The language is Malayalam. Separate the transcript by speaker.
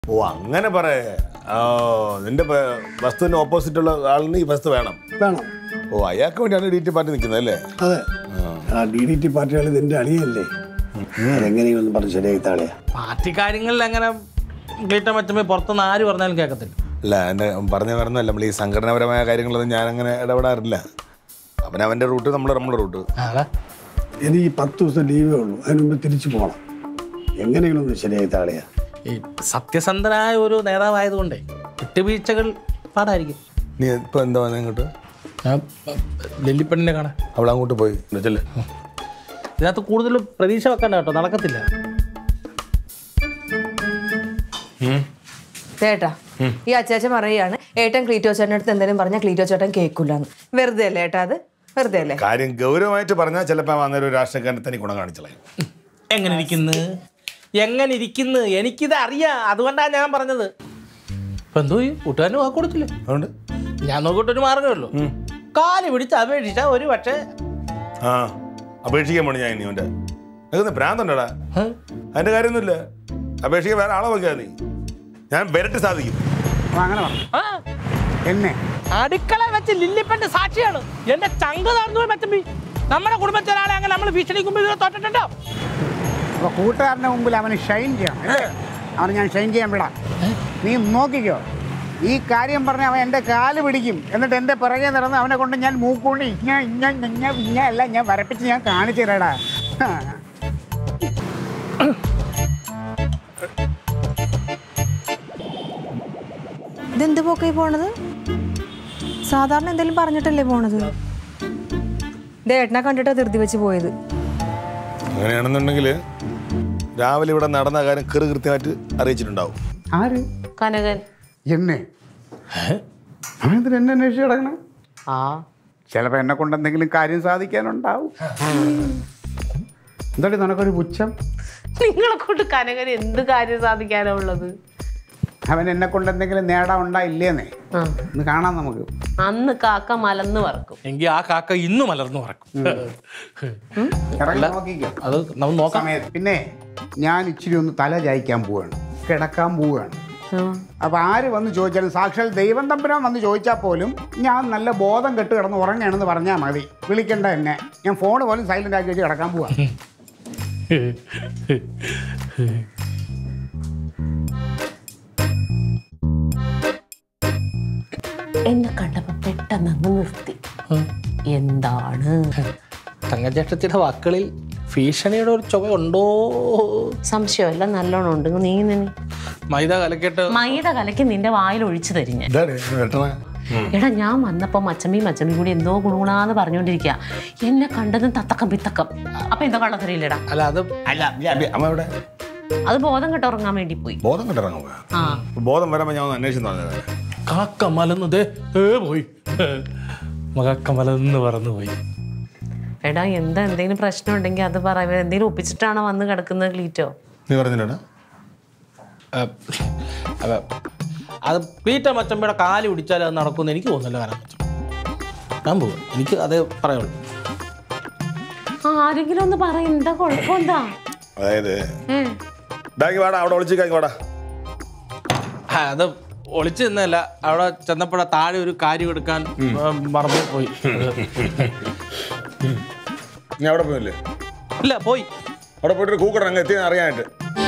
Speaker 1: ഓ അങ്ങനെ പറയേ ഓ നിന്റെ പ- വസ്തുവിന് ഓപ്പോസിറ്റ് ഉള്ള ആളിന് ഈ വസ്തു വേണം
Speaker 2: വേണം
Speaker 1: ഓ അയാൾക്ക് വേണ്ടിയാണ് ഡി ടി പാർട്ടി നിൽക്കുന്നത് അല്ലേ
Speaker 2: അതെ ആ ഡി ഡി ടി പാർട്ടികൾ നിന്റെ അളിയല്ലേ അതെങ്ങനെയും ഒന്ന് പറഞ്ഞ് ശരിയായി താളെയാ
Speaker 3: പാർട്ടി കാര്യങ്ങളിൽ അങ്ങനെ ക്ലീറ്റ മറ്റമേ പുറത്തുനിന്ന് ആര് പറഞ്ഞാലും കേൾക്കത്തില്ല
Speaker 1: അല്ല എൻ്റെ പറഞ്ഞു വരുന്നല്ല നമ്മൾ ഈ സംഘടനാപരമായ കാര്യങ്ങളൊന്നും ഞാൻ അങ്ങനെ ഇടപെടാറില്ല അവൻ അവൻ്റെ റൂട്ട് നമ്മൾ നമ്മുടെ റൂട്ട്
Speaker 3: അതാ
Speaker 2: എനിക്ക് ഈ പത്ത് ദിവസം ലീവേ ഉള്ളൂ അതിന് മുമ്പ് തിരിച്ചു പോകണം എങ്ങനെയെങ്കിലും ഒന്ന് ശരിയായി താളെയാ
Speaker 3: ഈ സത്യസന്ധനായ ഒരു നേതാവായതുകൊണ്ടേ വിട്ടുവീഴ്ചകൾ പാടായിരിക്കും
Speaker 1: നീ ഇപ്പോൾ എന്താ വന്നത് ഇങ്ങോട്ട്
Speaker 3: ഞാൻ ലില്ലിപ്പെണ്ണിനെ കാണാൻ
Speaker 1: അവൾ അങ്ങോട്ട് പോയി ചെല്ലേ
Speaker 3: ഇതിനകത്ത് കൂടുതൽ പ്രതീക്ഷ വെക്കണ്ട കേട്ടോ നടക്കത്തില്ല
Speaker 4: ചേട്ടാ ഈ അച്ചാച്ചൻ പറയുകയാണ് ഏട്ടൻ ക്ലീറ്റോ ചേട്ടൻ്റെ അടുത്ത് എന്തെങ്കിലും പറഞ്ഞാൽ ക്ലീറ്റോ ചേട്ടൻ കേൾക്കില്ലാന്ന് വെറുതെ അല്ലേ ഏട്ടാ അത് വെറുതെ അല്ലേ
Speaker 1: കാര്യം ഗൗരവമായിട്ട് പറഞ്ഞാൽ ചിലപ്പോൾ വന്നൊരു രാഷ്ട്രീയക്കാരനെ തന്നെ ഗുണം കാണിച്ചളയും
Speaker 3: എങ്ങനെ ഇരിക്കുന്നു എങ്ങനെ ഇരിക്കുന്നു എനിക്കിത് അറിയാം അതുകൊണ്ടാണ് ഞാൻ പറഞ്ഞത് ഇപ്പൊ എന്തോ ഈ കൂട്ടുകാരന് വാക്ക് കൊടുത്തില്ലേ
Speaker 1: അതുകൊണ്ട്
Speaker 3: ഞാൻ നോക്കിയിട്ടൊരു മാർഗ്ഗമേ ഉള്ളൂ കാല് പിടിച്ച് അപേക്ഷിച്ച ഒരു പക്ഷേ
Speaker 1: ആ അപേക്ഷിക്കാൻ പോണു ഞാൻ ഇനി അവൻ്റെ നിൽക്കുന്ന ഭ്രാന്തുണ്ടടാ
Speaker 3: ഹ്?
Speaker 1: അതിൻ്റെ കാര്യമൊന്നുമില്ല അപേക്ഷിക്കാൻ വേറെ ആളെ വെക്കുക നീ ഞാൻ വരട്ടി സാധിക്കും
Speaker 5: അപ്പൊ അങ്ങനെ പറഞ്ഞു
Speaker 3: ആ,
Speaker 5: എന്നെ
Speaker 3: അടുക്കള വെച്ച് ലില്ലിപ്പന്റെ സാക്ഷിയാണ് എന്റെ ചങ്ക് തറന്നു പോയി മച്ചമ്പി നമ്മുടെ കുടുംബത്തിലെ ആളെ അങ്ങനെ നമ്മൾ ഭീഷണിക്കുമ്പോ ഇതിനെ തൊട്ടിട്ടുണ്ടോ
Speaker 5: അപ്പൊ കൂട്ടുകാരന്റെ മുമ്പിൽ അവന് ഷൈൻ ചെയ്യണം അല്ലേ അവന് ഞാൻ ഷൈൻ ചെയ്യാൻ വിടാം നീ നോക്കിക്കോ ഈ കാര്യം പറഞ്ഞ അവൻ എൻ്റെ കാല് പിടിക്കും എന്നിട്ട് എൻ്റെ പിറകെ നടന്ന് അവനെ കൊണ്ട് ഞാൻ മൂക്കൊണ്ട് ഇഞ്ഞ ഇഞ്ഞ ഇഞ്ഞ ഇഞ്ഞ അല്ല ഞാൻ വരപ്പിച്ച് ഞാൻ കാണിച്ചു തരാടാ
Speaker 4: ഇതെന്ത് പോക്കായി പോണത് സാധാരണ എന്തെങ്കിലും പറഞ്ഞിട്ടല്ലേ പോണത് ഇത് ഏട്ടനെ കണ്ടിട്ടാ ധൃതി വെച്ച് പോയത്
Speaker 1: അങ്ങനെയാണെന്നുണ്ടെങ്കിൽ രാവിലെ ഇവിടെ നടന്ന കാര്യം കൃ കൃത്യമായിട്ട് അറിയിച്ചിട്ടുണ്ടാവും
Speaker 5: ആര്
Speaker 6: കനകൻ
Speaker 5: എന്നെ അവൻ എന്തിനാ എന്നെ അന്വേഷിച്ച് കിടക്കണം
Speaker 6: ആ
Speaker 5: ചിലപ്പോൾ എന്നെ കൊണ്ട് എന്തെങ്കിലും കാര്യം സാധിക്കാനുണ്ടാവും എന്താടി നിനക്കൊരു പുച്ഛം
Speaker 6: നിങ്ങളെ കൊണ്ട് കനകൻ എന്ത് കാര്യം സാധിക്കാനാ ഉള്ളത്
Speaker 5: അവൻ എന്നെ കൊണ്ട് എന്തെങ്കിലും നേടാൻ ഉണ്ടായില്ലേന്നേ
Speaker 6: ആ.
Speaker 5: ഒന്ന് കാണാം നമുക്ക്
Speaker 6: അന്ന് കാക്ക മലന്ന് പറക്കും
Speaker 3: എങ്കിൽ ആ കാക്ക ഇന്ന് മലർന്നു പറക്കും
Speaker 5: ഇറങ്ങി നോക്കിക്കോ
Speaker 3: അത് നമുക്ക് നോക്കാം
Speaker 5: സമയത്ത് പിന്നെ ഞാൻ ഇച്ചിരി ഒന്ന് തല ചായ്ക്കാൻ പോവാണ് കിടക്കാൻ പോവുകയാണ്
Speaker 6: ആ.
Speaker 5: അപ്പൊ ആര് വന്ന് ചോദിച്ചാലും സാക്ഷാൽ ദൈവം തമ്പുരാൻ വന്ന് ചോദിച്ചാൽ പോലും ഞാൻ നല്ല ബോധം കെട്ട് കിടന്ന് ഉറങ്ങുകയാണെന്ന് പറഞ്ഞാൽ മതി വിളിക്കണ്ട എന്നെ ഞാൻ ഫോൺ പോലും സൈലന്റ് ആക്കി വെച്ച് കിടക്കാൻ പോവാ
Speaker 6: എന്നെ കണ്ടപ്പോ പെട്ടെന്ന് അങ്ങ് നിർത്തി എന്താണ്
Speaker 3: തങ്കജ്യേഷ്ഠത്തിയുടെ വാക്കുകളിൽ ഭീഷണിയുടെ ഒരു ചുവ ഉണ്ടോ
Speaker 6: സംശയമല്ല നല്ലോണം ഉണ്ട് നീ നീ
Speaker 3: മൈദ കലക്കിയിട്ട്
Speaker 6: മൈദ കലക്കി നിന്റെ വായിൽ ഒഴിച്ചു തരിഞ്ഞ
Speaker 1: ഇതാണ് വെട്ടണ
Speaker 6: എടാ ഞാൻ വന്നപ്പോ മച്ചമ്മി മച്ചമ്മി കൂടി എന്തോ ഗുണഗുണാന്ന് പറഞ്ഞോണ്ടിരിക്കുക എന്നെ കണ്ടതും തത്തക്കം പിത്തക്കം അപ്പൊ എന്തോ കള്ളത്തരില്ലടാ
Speaker 3: അല്ല അത്
Speaker 1: അല്ല അമ്മ എവിടെ
Speaker 6: അത് ബോധം കെട്ട് ഉറങ്ങാൻ വേണ്ടി പോയി
Speaker 1: ബോധം കിട്ടിറങ്ങാൻ പോയാ
Speaker 6: ആ
Speaker 1: ബോധം വരുമ്പോൾ ഞാൻ ഒന്ന് അന്വേഷിച്ചു പറഞ്ഞത്
Speaker 3: കാക്ക മലന്നതേ ഏ പോയി കാക്ക മലന്ന് പറന്നു പോയി
Speaker 6: എടാ എന്താ എന്തെങ്കിലും പ്രശ്നം ഉണ്ടെങ്കിൽ അത് പറ ഇവൻ എന്തെങ്കിലും ഒപ്പിച്ചിട്ടാണോ വന്ന് കിടക്കുന്നത് ക്ലീറ്റോ
Speaker 1: നീ പറഞ്ഞില്ലടാ
Speaker 3: അപ്പൊ അത് പീറ്റ മച്ചമ്പയുടെ കാല് പിടിച്ചാൽ അത് നടക്കുമെന്ന് എനിക്ക് തോന്നുന്നില്ല കാരണം ഞാൻ പോകും എനിക്ക് അതേ പറയുള്ളൂ
Speaker 6: ആരെങ്കിലും ഒന്ന് പറ എന്താ കുഴപ്പം എന്താ
Speaker 1: അതായത് ഡാക്കി വാടാ അവിടെ ഒളിച്ചിക്കാക്കി വാടാ
Speaker 3: ആ, അത് ഒളിച്ചു നിന്നല്ല അവിടെ ചെന്നപ്പോഴ താഴെ ഒരു കാര്യം എടുക്കാൻ ആ, മറന്നു പോയി
Speaker 1: നീ അവിടെ പോയില്ലേ
Speaker 3: ഇല്ല പോയി
Speaker 1: അവിടെ പോയിട്ട് കൂക്കട അങ്ങ് എത്തിയെന്ന് അറിയാനായിട്ട്